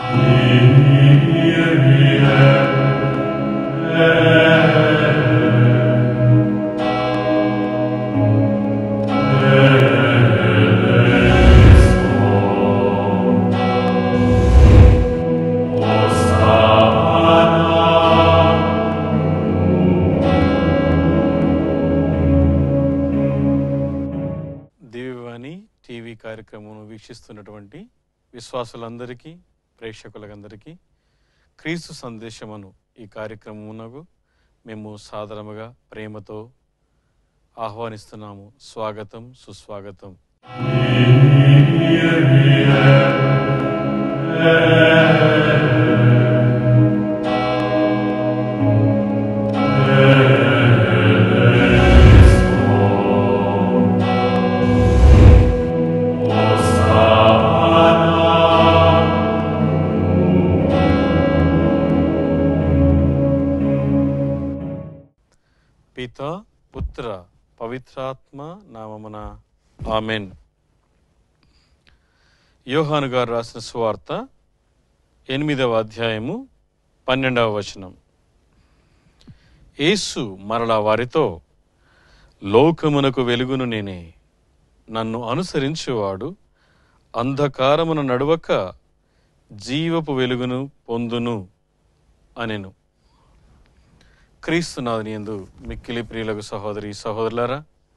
దివ్యవాణి TV కార్యక్రమం వీక్షిస్తున్నటువంటి విశ్వాసులందరికీ ప్రేక్షకులందరికీ క్రీస్తు సందేశమును ఈ కార్యక్రమమునకు మేము సాదరముగా ప్రేమతో ఆహ్వానిస్తున్నాము స్వాగతం సుస్వాగతం పిత పుత్ర పవిత్రాత్మ నామమున ఆమెన్ యోహాను గారు రాసిన సువార్త ఎనిమిదవ అధ్యాయము పన్నెండవ వచనం యేసు మరలా వారితో లోకమునకు వెలుగును నేనే నన్ను అనుసరించువాడు అంధకారమున నడువక జీవపు వెలుగును పొందును అనెను క్రీస్తునాథుని యందు మిక్కిలి ప్రియులకు సహోదరి సహోదరులారా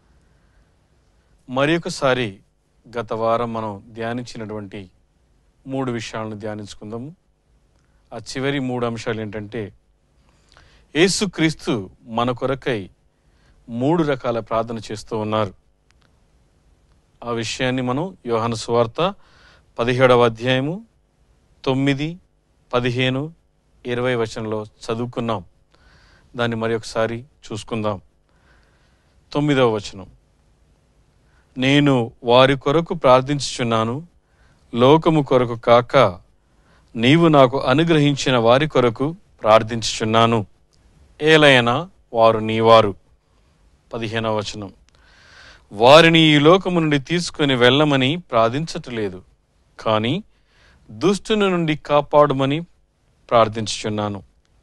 మరి ఒకసారి గత వారం మనం ధ్యానించినటువంటి మూడు విషయాలను ధ్యానించుకుందాము ఆ చివరి మూడు అంశాలు ఏంటంటే యేసుక్రీస్తు మన కొరకై మూడు రకాల ప్రార్థన చేస్తూ ఉన్నారు ఆ విషయాన్ని మనం యోహాను సువార్త పదిహేడవ అధ్యాయము తొమ్మిది పదిహేను ఇరవై వచనంలో చదువుకున్నాం దాన్ని మరి ఒకసారి చూసుకుందాం తొమ్మిదవ వచనం నేను వారి కొరకు ప్రార్థించుచున్నాను లోకము కొరకు కాక నీవు నాకు అనుగ్రహించిన వారి కొరకు ప్రార్థించుచున్నాను ఏలైనా వారు నీవారు పదిహేనవ వచనం వారిని ఈ లోకము నుండి తీసుకుని వెళ్ళమని ప్రార్థించటలేదు కానీ దుష్టుని నుండి కాపాడుమని ప్రార్థించుచున్నాను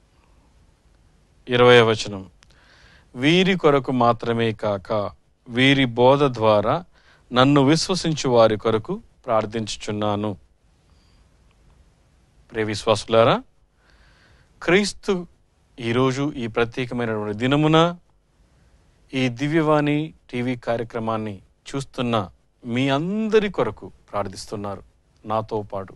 ఇరవై వచనం వీరి కొరకు మాత్రమే కాక వీరి బోధ ద్వారా నన్ను విశ్వసించు వారి కొరకు ప్రార్థించుచున్నాను ప్రియ విశ్వాసులారా క్రీస్తు ఈరోజు ఈ ప్రత్యేకమైనటువంటి దినమున ఈ దివ్యవాణి టీవీ కార్యక్రమాన్ని చూస్తున్న మీ అందరి కొరకు ప్రార్థిస్తున్నారు నాతో పాటు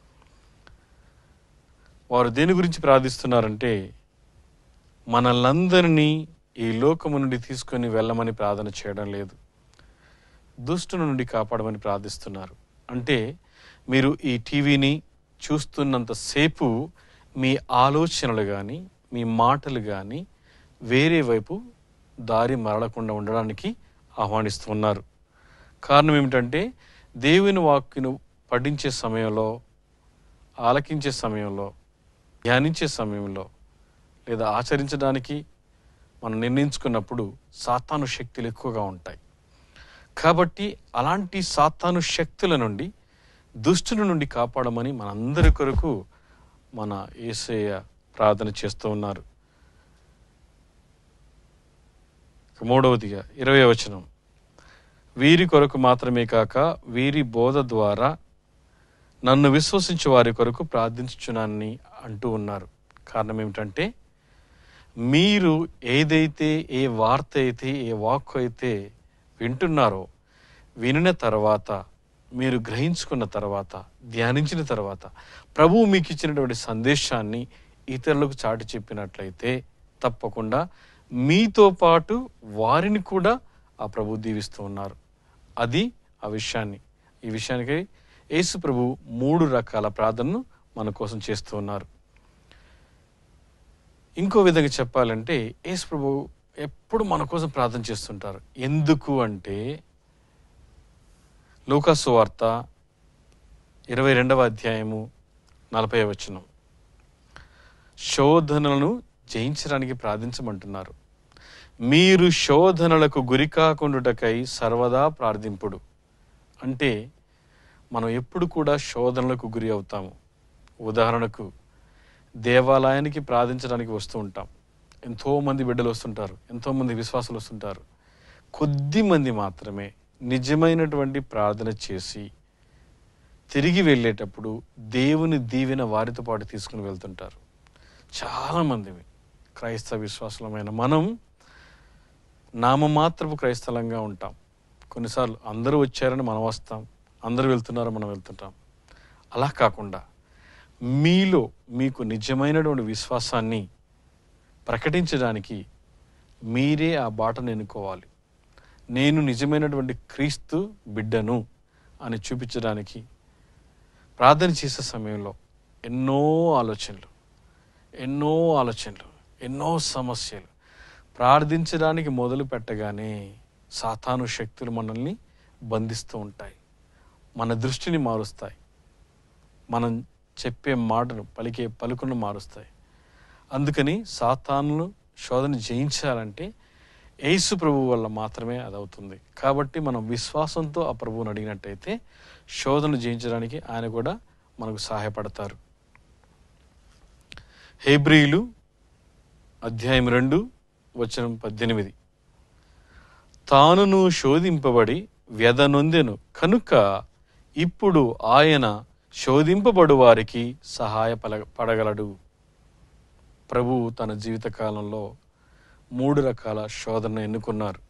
వారు దేని గురించి ప్రార్థిస్తున్నారంటే మనల్నందరినీ ఈ లోకము నుండి తీసుకొని వెళ్ళమని ప్రార్థన చేయడం లేదు దుష్టుని నుండి కాపాడమని ప్రార్థిస్తున్నారు అంటే మీరు ఈ టీవీని చూస్తున్నంతసేపు మీ ఆలోచనలు కానీ మీ మాటలు కానీ వేరే వైపు దారి మరలకుండా ఉండడానికి ఆహ్వానిస్తున్నారు కారణం ఏమిటంటే దేవుని వాక్యను పఠించే సమయంలో ఆలకించే సమయంలో ధ్యానించే సమయంలో లేదా ఆచరించడానికి మనం నిర్ణయించుకున్నప్పుడు సాతాను శక్తులు ఎక్కువగా ఉంటాయి కాబట్టి అలాంటి సాతాను శక్తుల నుండి దుష్టుల నుండి కాపాడమని మనందరి కొరకు మన ఏసయ్య ప్రార్థన చేస్తూ ఉన్నారు ఇక మూడవదిగా ఇరవై వచనం వీరి కొరకు మాత్రమే కాక వీరి బోధ ద్వారా నన్ను విశ్వసించే వారి కొరకు ప్రార్థించుచున్నానని అంటూ ఉన్నారు కారణం ఏమిటంటే మీరు ఏదైతే ఏ వార్త అయితే ఏ వాక్కు అయితే వింటున్నారో వినిన తర్వాత మీరు గ్రహించుకున్న తర్వాత ధ్యానించిన తర్వాత ప్రభువు మీకు ఇచ్చినటువంటి సందేశాన్ని ఇతరులకు చాటి చెప్పినట్లయితే తప్పకుండా మీతో పాటు వారిని కూడా ఆ ప్రభు దీవిస్తూ ఉన్నారు అది ఆ విషయాన్ని ఈ విషయానికి యేసు ప్రభు మూడు రకాల ప్రార్థనను మన కోసం చేస్తూ ఉన్నారు ఇంకో విధంగా చెప్పాలంటే యేసు ప్రభు ఎప్పుడు మన కోసం ప్రార్థన చేస్తుంటారు ఎందుకు అంటే లూకాసు వార్త ఇరవై రెండవ అధ్యాయము నలభై వచనం శోధనలను జయించడానికి ప్రార్థించమంటున్నారు మీరు శోధనలకు గురి కాకుండుటకై సర్వదా ప్రార్థింపుడు అంటే మనం ఎప్పుడు కూడా శోధనలకు గురి అవుతాము ఉదాహరణకు దేవాలయానికి ప్రార్థించడానికి వస్తూ ఉంటాం ఎంతోమంది బిడ్డలు వస్తుంటారు ఎంతోమంది విశ్వాసులు వస్తుంటారు కొద్ది మంది మాత్రమే నిజమైనటువంటి ప్రార్థన చేసి తిరిగి వెళ్ళేటప్పుడు దేవుని దీవెన వారితో పాటు తీసుకుని వెళ్తుంటారు చాలామంది క్రైస్తవ విశ్వాసులమైన మనం నామమాత్రపు క్రైస్తలంగా ఉంటాం కొన్నిసార్లు అందరూ వచ్చారని మనం వస్తాం అందరూ వెళ్తున్నారని మనం వెళ్తుంటాం అలా కాకుండా మీలో మీకు నిజమైనటువంటి విశ్వాసాన్ని ప్రకటించడానికి మీరే ఆ బాటను ఎన్నుకోవాలి నేను నిజమైనటువంటి క్రీస్తు బిడ్డను అని చూపించడానికి ప్రార్థన చేసే సమయంలో ఎన్నో ఆలోచనలు ఎన్నో ఆలోచనలు ఎన్నో సమస్యలు ప్రార్థించడానికి మొదలు పెట్టగానే సాతాను శక్తులు మనల్ని బంధిస్తూ ఉంటాయి మన దృష్టిని మారుస్తాయి మనం చెప్పే మాటను పలికే పలుకును మారుస్తాయి అందుకని సాతానును శోధన జయించాలంటే యేసు ప్రభు వల్ల మాత్రమే అది అవుతుంది కాబట్టి మనం విశ్వాసంతో ఆ ప్రభువుని అడిగినట్టయితే శోధన జయించడానికి ఆయన కూడా మనకు సహాయపడతారు హేబ్రీలు అధ్యాయం రెండు వచనం పద్దెనిమిది తానును శోధింపబడి వ్యధ నొందెను కనుక ఇప్పుడు ఆయన శోధింపబడు వారికి సహాయ పడగలడు ప్రభువు తన జీవితకాలంలో మూడు రకాల శోధన ఎన్నుకున్నారు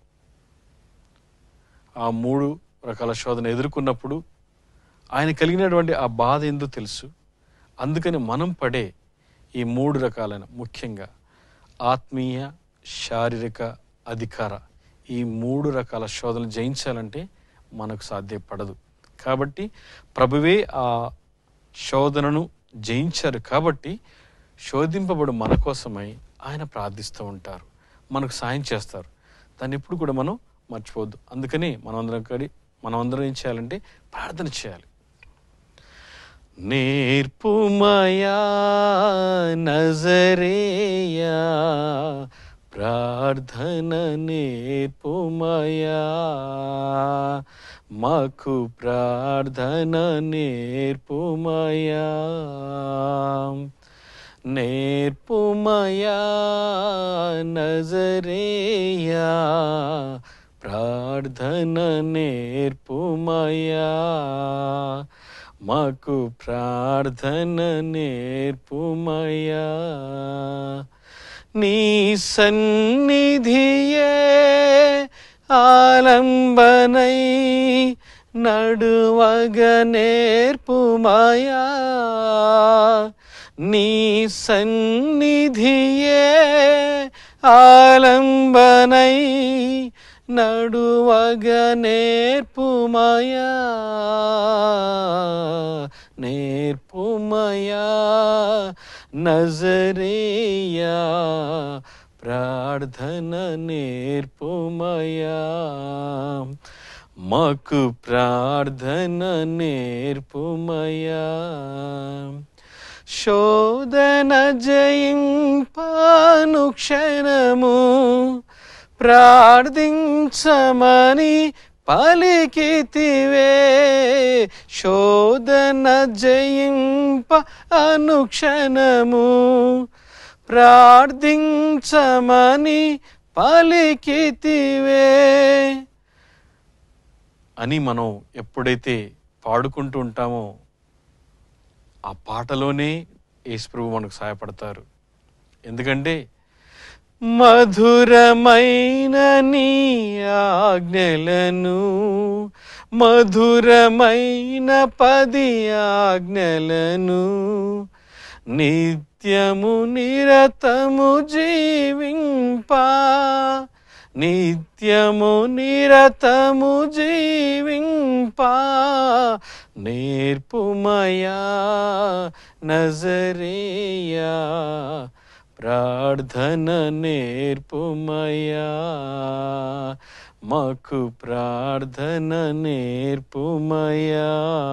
ఆ మూడు రకాల శోధన ఎదుర్కొన్నప్పుడు ఆయన కలిగినటువంటి ఆ బాధ ఏందో తెలుసు అందుకని మనం పడే ఈ మూడు రకాలైన ముఖ్యంగా ఆత్మీయ శారీరక అధికార ఈ మూడు రకాల శోధనలు జయించాలంటే మనకు సాధ్యపడదు కాబట్టి ప్రభువే ఆ శోధనను జయించారు కాబట్టి శోధింపబడు మన కోసమై ఆయన ప్రార్థిస్తూ ఉంటారు మనకు సాయం చేస్తారు దాన్ని ఎప్పుడు కూడా మనం మర్చిపోవద్దు అందుకని మనమందరం కడి మనమందరం ఏం చేయాలంటే ప్రార్థన చేయాలి నేర్పుమయా నజరేయా ప్రార్థన నేర్పుమయా మాకు ప్రార్థన నేర్పుమయా నేర్పుమయా నజరేయా ప్రార్థన నేర్పుమయా మాకు ప్రార్థన నేర్పుమయా నీ సన్నిధియే ఆలంబనై నడువగ నేర్పుమయా నీ సన్నిధియే ఆలంబనై నడువగ నేర్పుమయా నేర్పుమయా నజరేయా ప్రార్థన నేర్పుమయా మాకు ప్రార్థన నేర్పుమయా శోధన జయింపాను క్షణము ప్రార్థించమని పలికితివే శోధన జయింప అనుక్షణము ప్రార్థించమని పలికితివే అని మనం ఎప్పుడైతే పాడుకుంటూ ఉంటామో ఆ పాటలోనే యేసుప్రభు మనకు సహాయపడతారు ఎందుకంటే మధురమైన నీ ఆజ్ఞలను మధురమైన పది ఆజ్ఞలను నిత్యము నిరతము జీవింపా నిత్యము నిరతము జీవింపా నేర్పుమయా నజరేయా ప్రార్థన నేర్పుమయా మాకు ప్రార్థన నేర్పుమయా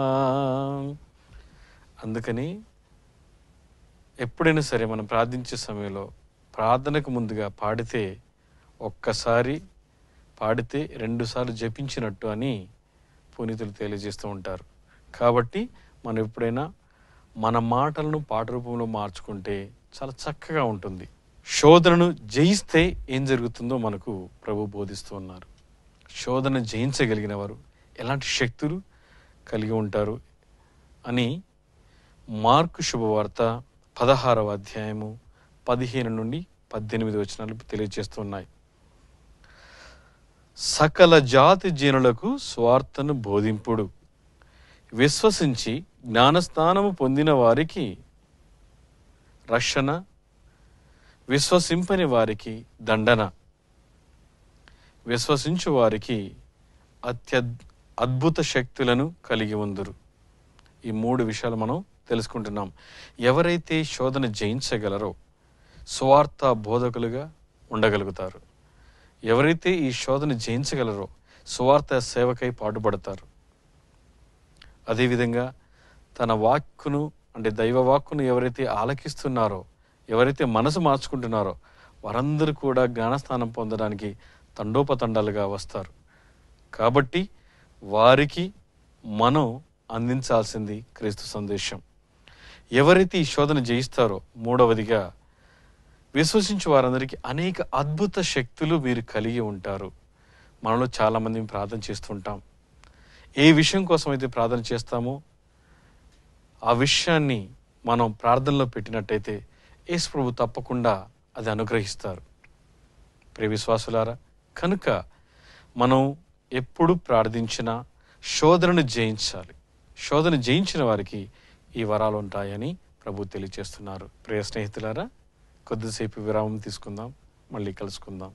అందుకని ఎప్పుడైనా సరే మనం ప్రార్థించే సమయంలో ప్రార్థనకు ముందుగా పాడితే ఒక్కసారి పాడితే రెండుసార్లు జపించినట్టు అని పునీతులు తెలియజేస్తూ ఉంటారు కాబట్టి మనం ఎప్పుడైనా మన మాటలను పాట రూపంలో మార్చుకుంటే చాలా చక్కగా ఉంటుంది శోధనను జయిస్తే ఏం జరుగుతుందో మనకు ప్రభు బోధిస్తూ ఉన్నారు శోధన జయించగలిగిన వారు ఎలాంటి శక్తులు కలిగి ఉంటారు అని మార్కు శుభవార్త పదహారవ అధ్యాయము పదిహేను నుండి పద్దెనిమిది వచనాలు తెలియజేస్తున్నాయి సకల జాతి జనులకు స్వార్థను బోధింపుడు విశ్వసించి జ్ఞానస్థానము పొందిన వారికి రక్షణ విశ్వసింపని వారికి దండన విశ్వసించు వారికి అత్య అద్భుత శక్తులను కలిగి ఉందరు ఈ మూడు విషయాలు మనం తెలుసుకుంటున్నాం ఎవరైతే శోధన జయించగలరో స్వార్థ బోధకులుగా ఉండగలుగుతారు ఎవరైతే ఈ శోధన జయించగలరో స్వార్థ సేవకై పాటుపడతారు అదేవిధంగా తన వాక్కును అంటే దైవ వాక్కును ఎవరైతే ఆలకిస్తున్నారో ఎవరైతే మనసు మార్చుకుంటున్నారో వారందరూ కూడా జ్ఞానస్థానం పొందడానికి తండోపతండాలుగా వస్తారు కాబట్టి వారికి మనం అందించాల్సింది క్రీస్తు సందేశం ఎవరైతే ఈ శోధన జయిస్తారో మూడవదిగా విశ్వసించే వారందరికీ అనేక అద్భుత శక్తులు మీరు కలిగి ఉంటారు మనలో చాలామంది ప్రార్థన చేస్తుంటాం ఏ విషయం కోసం అయితే ప్రార్థన చేస్తామో ఆ విషయాన్ని మనం ప్రార్థనలో పెట్టినట్టయితే యేసు ప్రభు తప్పకుండా అది అనుగ్రహిస్తారు ప్రియ విశ్వాసులారా కనుక మనం ఎప్పుడు ప్రార్థించినా శోధనను జయించాలి శోధన జయించిన వారికి ఈ వరాలు ఉంటాయని ప్రభు తెలియజేస్తున్నారు ప్రియ స్నేహితులారా కొద్దిసేపు విరామం తీసుకుందాం మళ్ళీ కలుసుకుందాం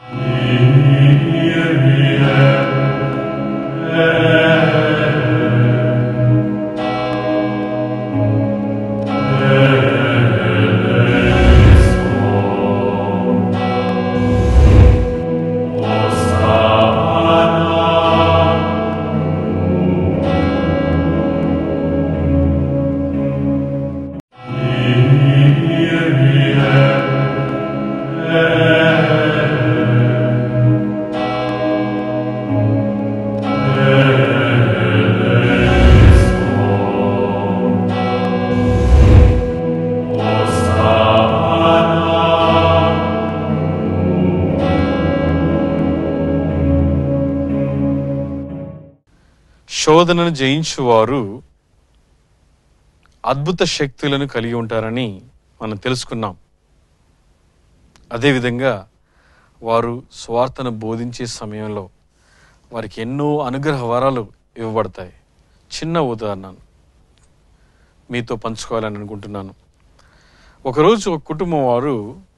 శోధనను జయించువారు అద్భుత శక్తులను కలిగి ఉంటారని మనం తెలుసుకున్నాం అదేవిధంగా వారు స్వార్థను బోధించే సమయంలో వారికి ఎన్నో అనుగ్రహ వరాలు ఇవ్వబడతాయి చిన్న ఉదాహరణ మీతో పంచుకోవాలని అనుకుంటున్నాను ఒకరోజు ఒక కుటుంబం వారు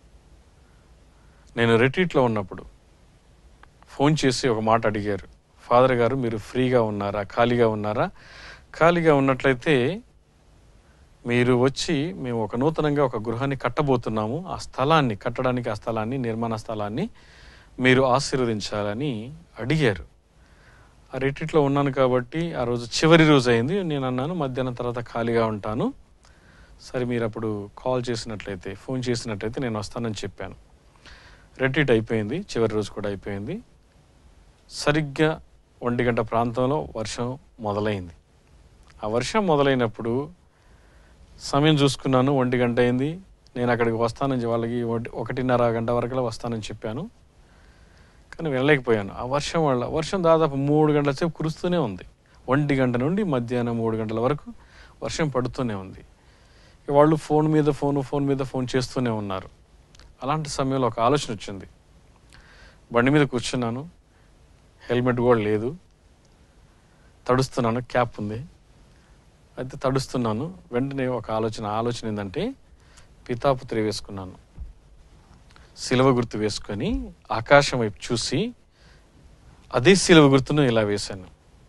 నేను రిట్రీట్లో ఉన్నప్పుడు ఫోన్ చేసి ఒక మాట అడిగారు ఫాదర్ గారు మీరు ఫ్రీగా ఉన్నారా ఖాళీగా ఉన్నారా ఖాళీగా ఉన్నట్లయితే మీరు వచ్చి మేము ఒక నూతనంగా ఒక గృహాన్ని కట్టబోతున్నాము ఆ స్థలాన్ని కట్టడానికి ఆ స్థలాన్ని నిర్మాణ స్థలాన్ని మీరు ఆశీర్వదించాలని అడిగారు ఆ రిట్రీట్లో ఉన్నాను కాబట్టి ఆ రోజు చివరి రోజు అయింది నేను అన్నాను మధ్యాహ్నం తర్వాత ఖాళీగా ఉంటాను సరే మీరు అప్పుడు కాల్ చేసినట్లయితే ఫోన్ చేసినట్లయితే నేను వస్తానని చెప్పాను రెట్రీట్ అయిపోయింది చివరి రోజు కూడా అయిపోయింది సరిగ్గా ఒంటి గంట ప్రాంతంలో వర్షం మొదలైంది ఆ వర్షం మొదలైనప్పుడు సమయం చూసుకున్నాను ఒంటి గంట అయింది నేను అక్కడికి వస్తానని వాళ్ళకి ఒకటి- ఒకటిన్నర గంట వరకు వస్తానని చెప్పాను కానీ వెళ్ళలేకపోయాను ఆ వర్షం వల్ల వర్షం దాదాపు మూడు గంటల సేపు కురుస్తూనే ఉంది ఒంటి గంట నుండి మధ్యాహ్నం మూడు గంటల వరకు వర్షం పడుతూనే ఉంది ఇక వాళ్ళు ఫోన్ మీద ఫోన్ ఫోన్ మీద ఫోన్ చేస్తూనే ఉన్నారు అలాంటి సమయంలో ఒక ఆలోచన వచ్చింది బండి మీద కూర్చున్నాను హెల్మెట్ కూడా లేదు తడుస్తున్నాను క్యాప్ ఉంది అయితే తడుస్తున్నాను వెంటనే ఒక ఆలోచన ఆలోచన ఏంటంటే పితాపుత్రి వేసుకున్నాను సిలువ గుర్తు వేసుకొని ఆకాశం వైపు చూసి అదే సిలువ గుర్తును ఇలా వేశాను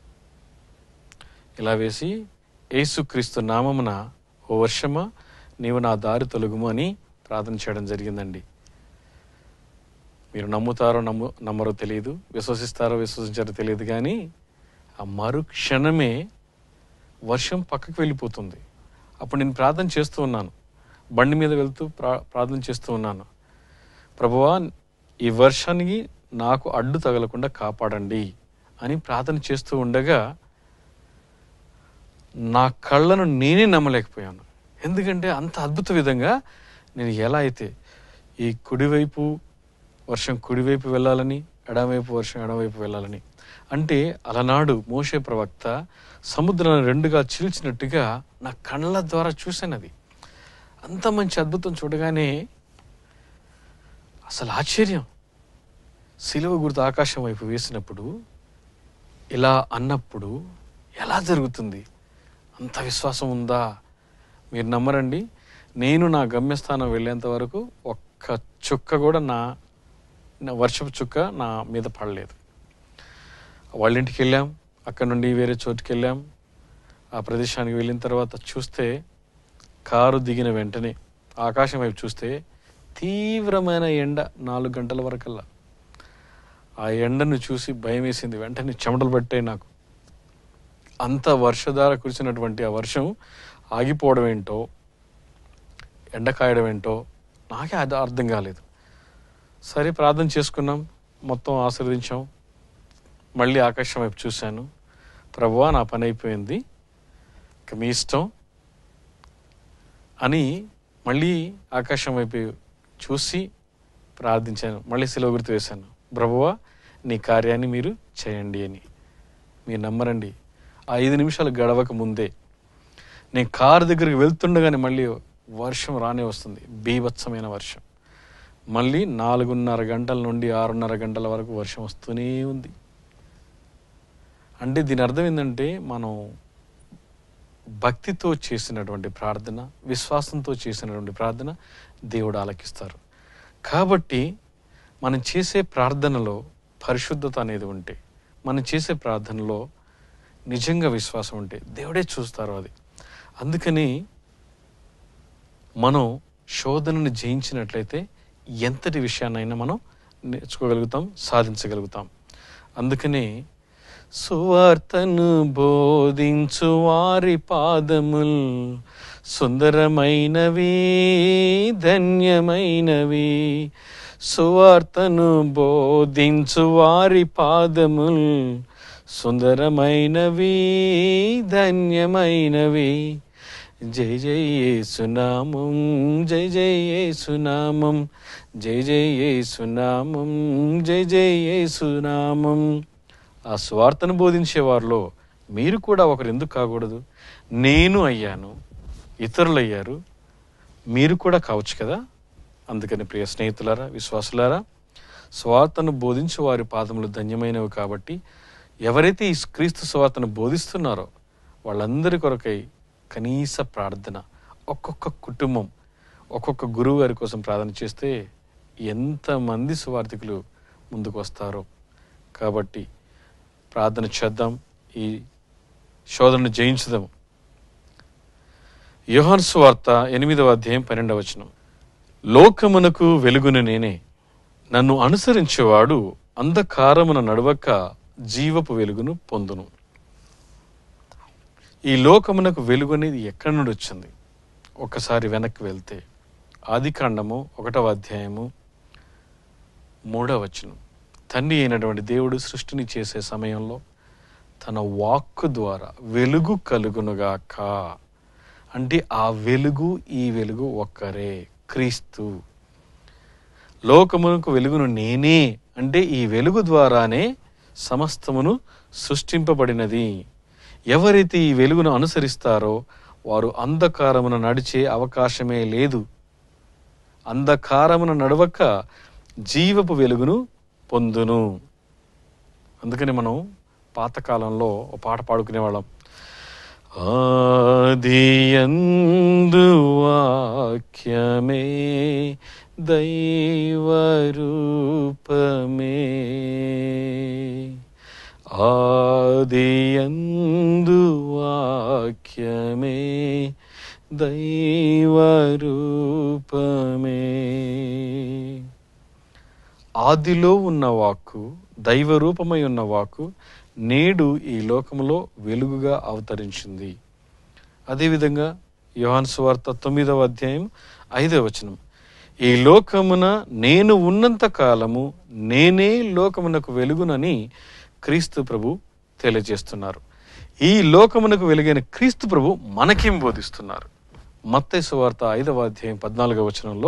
ఇలా వేసి యేసుక్రీస్తు నామమున ఓ వర్షమా నీవు నా దారి తొలగుము అని ప్రార్థన చేయడం జరిగిందండి మీరు నమ్ముతారో నమ్ము నమ్మరో తెలియదు విశ్వసిస్తారో విశ్వసించారో తెలియదు కానీ ఆ మరుక్షణమే వర్షం పక్కకు వెళ్ళిపోతుంది అప్పుడు నేను ప్రార్థన చేస్తూ ఉన్నాను బండి మీద వెళ్తూ ప్రా ప్రార్థన చేస్తూ ఉన్నాను ప్రభువా ఈ వర్షానికి నాకు అడ్డు తగలకుండా కాపాడండి అని ప్రార్థన చేస్తూ ఉండగా నా కళ్ళను నేనే నమ్మలేకపోయాను ఎందుకంటే అంత అద్భుత విధంగా నేను ఎలా అయితే ఈ కుడివైపు వర్షం కుడివైపు వెళ్ళాలని ఎడమవైపు వర్షం ఎడమవైపు వెళ్ళాలని అంటే అలనాడు మోషే ప్రవక్త సముద్రాన్ని రెండుగా చీల్చినట్టుగా నా కళ్ళ ద్వారా చూశాను అది అంత మంచి అద్భుతం చూడగానే అసలు ఆశ్చర్యం సిలువ గుర్తు ఆకాశం వైపు వేసినప్పుడు ఇలా అన్నప్పుడు ఎలా జరుగుతుంది అంత విశ్వాసం ఉందా మీరు నమ్మరండి నేను నా గమ్యస్థానం వెళ్ళేంత వరకు ఒక్క చుక్క కూడా నా నా వర్షపు చుక్క నా మీద పడలేదు వాళ్ళ ఇంటికి వెళ్ళాం అక్కడ నుండి వేరే చోటుకి వెళ్ళాం ఆ ప్రదేశానికి వెళ్ళిన తర్వాత చూస్తే కారు దిగిన వెంటనే ఆకాశం వైపు చూస్తే తీవ్రమైన ఎండ నాలుగు గంటల వరకల్లా ఆ ఎండను చూసి భయం వేసింది వెంటనే చెమటలు పట్టాయి నాకు అంత వర్షధార కురిసినటువంటి ఆ వర్షం ఆగిపోవడం ఏంటో ఎండ కాయడం ఏంటో నాకే అది అర్థం కాలేదు సరే ప్రార్థన చేసుకున్నాం మొత్తం ఆశీర్వదించాం మళ్ళీ ఆకాశం వైపు చూశాను ప్రభువా నా పని అయిపోయింది ఇక మీ ఇష్టం అని మళ్ళీ ఆకాశం వైపు చూసి ప్రార్థించాను మళ్ళీ సెలవు గుర్తు వేశాను ప్రభువా నీ కార్యాన్ని మీరు చేయండి అని మీరు నమ్మరండి ఆ ఐదు నిమిషాలు గడవక ముందే నేను కారు దగ్గరికి వెళ్తుండగానే మళ్ళీ వర్షం రానే వస్తుంది బీభత్సమైన వర్షం మళ్ళీ నాలుగున్నర గంటల నుండి ఆరున్నర గంటల వరకు వర్షం వస్తూనే ఉంది అంటే దీని అర్థం ఏంటంటే మనం భక్తితో చేసినటువంటి ప్రార్థన విశ్వాసంతో చేసినటువంటి ప్రార్థన దేవుడు ఆలకిస్తారు కాబట్టి మనం చేసే ప్రార్థనలో పరిశుద్ధత అనేది ఉంటే మనం చేసే ప్రార్థనలో నిజంగా విశ్వాసం ఉంటే దేవుడే చూస్తారు అది అందుకని మనం శోధనను జయించినట్లయితే ఎంతటి విషయాన్నైనా మనం నేర్చుకోగలుగుతాం సాధించగలుగుతాం అందుకని సువార్తను బోధించు వారి పాదముల్ సుందరమైనవి ధన్యమైనవి సువార్తను బోధించు వారి పాదముల్ సుందరమైనవి ధన్యమైనవి జై జై యేసునామం జై జై యేసునామం జై జై యేసునామం జై జై యేసునామం ఆ స్వార్థను బోధించే వారిలో మీరు కూడా ఒకరు ఎందుకు కాకూడదు నేను అయ్యాను ఇతరులు అయ్యారు మీరు కూడా కావచ్చు కదా అందుకని ప్రియ స్నేహితులారా విశ్వాసులారా స్వార్థను బోధించే వారి పాదములు ధన్యమైనవి కాబట్టి ఎవరైతే ఈ క్రీస్తు స్వార్థను బోధిస్తున్నారో వాళ్ళందరి కొరకై కనీస ప్రార్థన ఒక్కొక్క కుటుంబం ఒక్కొక్క గురువు గారి కోసం ప్రార్థన చేస్తే ఎంతమంది సువార్థికులు ముందుకు వస్తారో కాబట్టి ప్రార్థన చేద్దాం ఈ శోధనను జయించుదాం యోహాన్ సువార్త ఎనిమిదవ అధ్యాయం పన్నెండవ వచనం లోకమునకు వెలుగును నేనే నన్ను అనుసరించేవాడు అంధకారమున నడవక జీవపు వెలుగును పొందును ఈ లోకమునకు వెలుగు అనేది ఎక్కడి నుండి వచ్చింది ఒకసారి వెనక్కి వెళ్తే ఆదికాండము ఒకటవ అధ్యాయము మూడవ వచనం తండ్రి అయినటువంటి దేవుడు సృష్టిని చేసే సమయంలో తన వాక్కు ద్వారా వెలుగు కలుగునుగాక అంటే ఆ వెలుగు ఈ వెలుగు ఒక్కరే క్రీస్తు లోకమునకు వెలుగును నేనే అంటే ఈ వెలుగు ద్వారానే సమస్తమును సృష్టింపబడినది ఎవరైతే ఈ వెలుగును అనుసరిస్తారో వారు అంధకారమున నడిచే అవకాశమే లేదు అంధకారమున నడవక జీవపు వెలుగును పొందును అందుకని మనం పాతకాలంలో ఒక పాట పాడుకునేవాళ్ళం ఆదియందు వాక్యమే దైవరూపమే ఆదియందు వాక్యమే దైవరూపమే ఆదిలో ఉన్న వాక్కు దైవ రూపమై ఉన్న వాక్కు నేడు ఈ లోకములో వెలుగుగా అవతరించింది అదేవిధంగా యోహాన్ సువార్త తొమ్మిదవ అధ్యాయం ఐదవ వచనం ఈ లోకమున నేను ఉన్నంత కాలము నేనే లోకమునకు వెలుగునని క్రీస్తు ప్రభు తెలియజేస్తున్నారు ఈ లోకమునకు వెలుగైన క్రీస్తు ప్రభు మనకేం బోధిస్తున్నారు మత్తయి సువార్త ఐదవ అధ్యాయం పద్నాలుగవ వచనంలో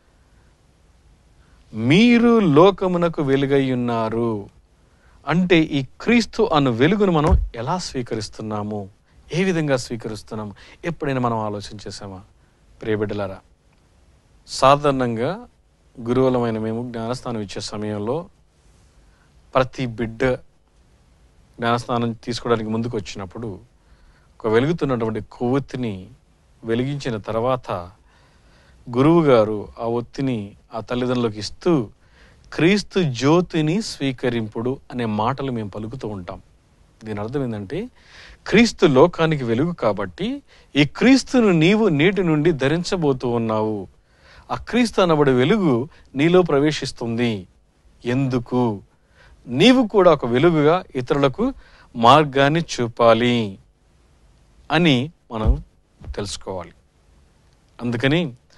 మీరు లోకమునకు వెలుగై ఉన్నారు అంటే ఈ క్రీస్తు అను వెలుగును మనం ఎలా స్వీకరిస్తున్నాము ఏ విధంగా స్వీకరిస్తున్నాము ఎప్పుడైనా మనం ఆలోచన చేసామా ప్రియబిడ్డలారా సాధారణంగా గురువులమైన మేము జ్ఞానస్నానం ఇచ్చే సమయంలో ప్రతి బిడ్డ జ్ఞానస్నానం తీసుకోవడానికి ముందుకు వచ్చినప్పుడు ఒక వెలుగుతున్నటువంటి కొవ్వొత్తిని వెలిగించిన తర్వాత గురువు గారు ఆ ఒత్తిని ఆ తల్లిదండ్రులకు ఇస్తూ క్రీస్తు జ్యోతిని స్వీకరింపుడు అనే మాటలు మేము పలుకుతూ ఉంటాం దీని అర్థం ఏంటంటే క్రీస్తు లోకానికి వెలుగు కాబట్టి ఈ క్రీస్తును నీవు నీటి నుండి ధరించబోతూ ఉన్నావు ఆ క్రీస్తు అనబడే వెలుగు నీలో ప్రవేశిస్తుంది ఎందుకు నీవు కూడా ఒక వెలుగుగా ఇతరులకు మార్గాన్ని చూపాలి అని మనం తెలుసుకోవాలి అందుకని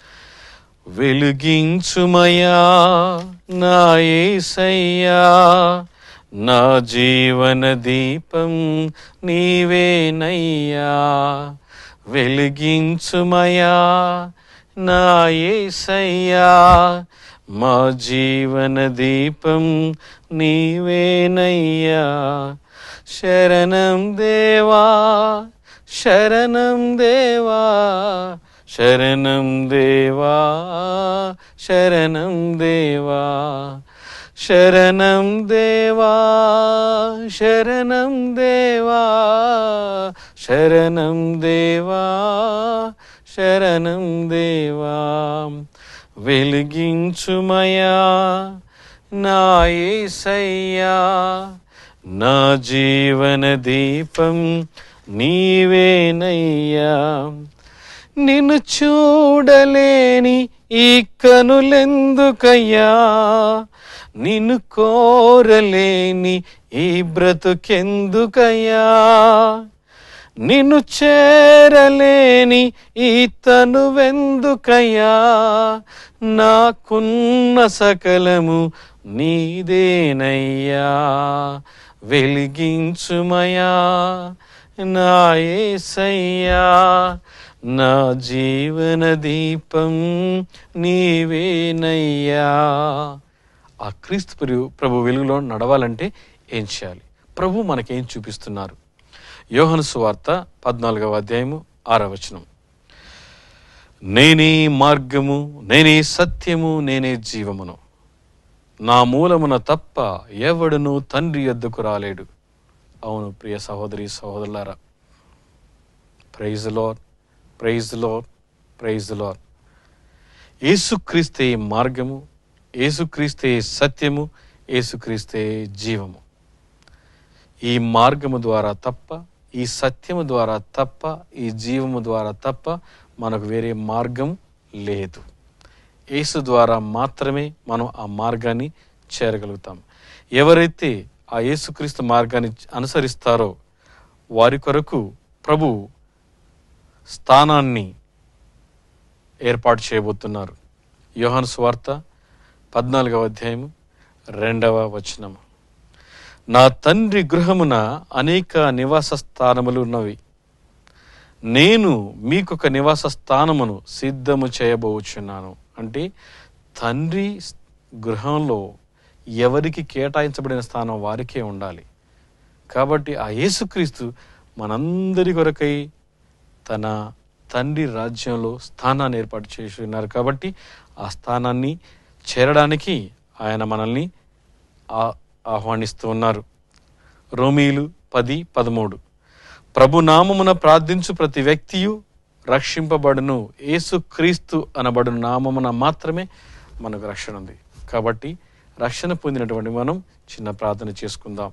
వెలుగించుమయా నా యేసయ్యా నా జీవన దీపం నీవేనయ్యా వెలిగించుమయా నా యేసయ్యా మా జీవన దీపం నీవేనయ్యా శరణం దేవా శరణం దేవా శరణం దేవా శరణం దేవా శరణం దేవా శరణం దేవా శరణం దేవా శరణం దేవా వెలిగించుమయా నా యేసయ్యా నా జీవన దీపం నీవేనయ్యా నిన్ను చూడలేని ఈ కనులెందుకయ్యా నిన్ను కోరలేని ఈ బ్రతుకెందుకయ్యా నిన్ను చేరలేని ఈ తనువెందుకయ్యా నాకున్న సకలము నీదేనయ్యా వెలిగించుమయా నా యేసయ్యా నా జీవన దీపం నీవేనయ్యా ఆ క్రీస్తు ప్రభు- ప్రభు వెలుగులో నడవాలంటే ఏం చేయాలి ప్రభు మనకేం చూపిస్తున్నారు యోహను సువార్త పద్నాలుగవ అధ్యాయము ఆరవ వచనం నేనే మార్గము నేనే సత్యము నేనే జీవమును నా మూలమున తప్ప ఎవడును తండ్రి యొద్దకు రాలేడు అవును ప్రియ సహోదరి సహోదరులారా praise lord praise lord praise lord యేసుక్రీస్తే మార్గము యేసుక్రీస్తే సత్యము యేసుక్రీస్తే జీవము ఈ మార్గము ద్వారా తప్ప ఈ సత్యము ద్వారా తప్ప ఈ జీవము ద్వారా తప్ప మనకు వేరే మార్గం లేదు యేసు ద్వారా మాత్రమే మనం ఆ మార్గాన్ని చేరగలుగుతాం ఎవరైతే ఆ యేసుక్రీస్తు మార్గాన్ని అనుసరిస్తారో వారి కొరకు ప్రభు స్థానాన్ని ఏర్పాటు చేయబోతున్నారు యోహాను సువార్త పద్నాలుగవ అధ్యాయము రెండవ వచనము నా తండ్రి గృహమున అనేక నివాస స్థానములు ఉన్నవి నేను మీకొక నివాస స్థానమును సిద్ధము చేయబోచున్నాను అంటే తండ్రి గృహంలో ఎవరికి కేటాయించబడిన స్థానం వారికే ఉండాలి కాబట్టి ఆ యేసుక్రీస్తు మనందరి కొరకై తన తండ్రి రాజ్యంలో స్థానాన్ని ఏర్పాటు చేసి ఉన్నారు కాబట్టి ఆ స్థానాన్ని చేరడానికి ఆయన మనల్ని ఆ- ఆహ్వానిస్తూ ఉన్నారు రోమీలు పది పదమూడు ప్రభు నామమున ప్రార్థించు ప్రతి వ్యక్తియు రక్షింపబడును యేసు క్రీస్తు అనబడు నామమున మాత్రమే మనకు రక్షణ ఉంది కాబట్టి రక్షణ పొందినటువంటి మనం చిన్న ప్రార్థన చేసుకుందాం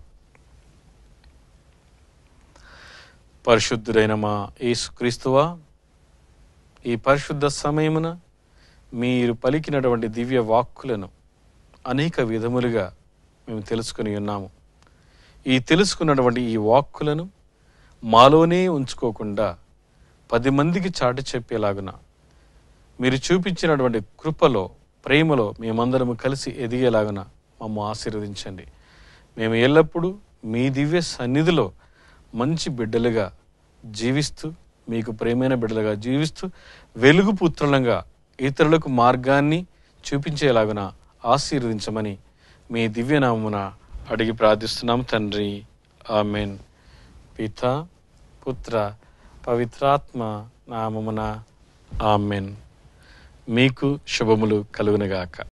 పరిశుద్ధుడైన మా యేసు క్రీస్తువా ఈ పరిశుద్ధ సమయమున మీరు పలికినటువంటి దివ్య వాక్కులను అనేక విధములుగా మేము తెలుసుకుని ఉన్నాము ఈ తెలుసుకున్నటువంటి ఈ వాక్కులను మాలోనే ఉంచుకోకుండా పది మందికి చాటి చెప్పేలాగున మీరు చూపించినటువంటి కృపలో ప్రేమలో మేమందరము కలిసి ఎదిగేలాగున మమ్మ ఆశీర్వదించండి మేము ఎల్లప్పుడూ మీ దివ్య సన్నిధిలో మంచి బిడ్డలుగా జీవిస్తూ మీకు ప్రేమైన బిడ్డలుగా జీవిస్తూ వెలుగు పుత్రులంగా ఇతరులకు మార్గాన్ని చూపించేలాగున ఆశీర్వదించమని మీ దివ్యనామమున అడిగి ప్రార్థిస్తున్నాం తండ్రి ఆమెన్ పిత పుత్ర పవిత్రాత్మ నామమున ఆమెన్ మీకు శుభములు కలుగునగాక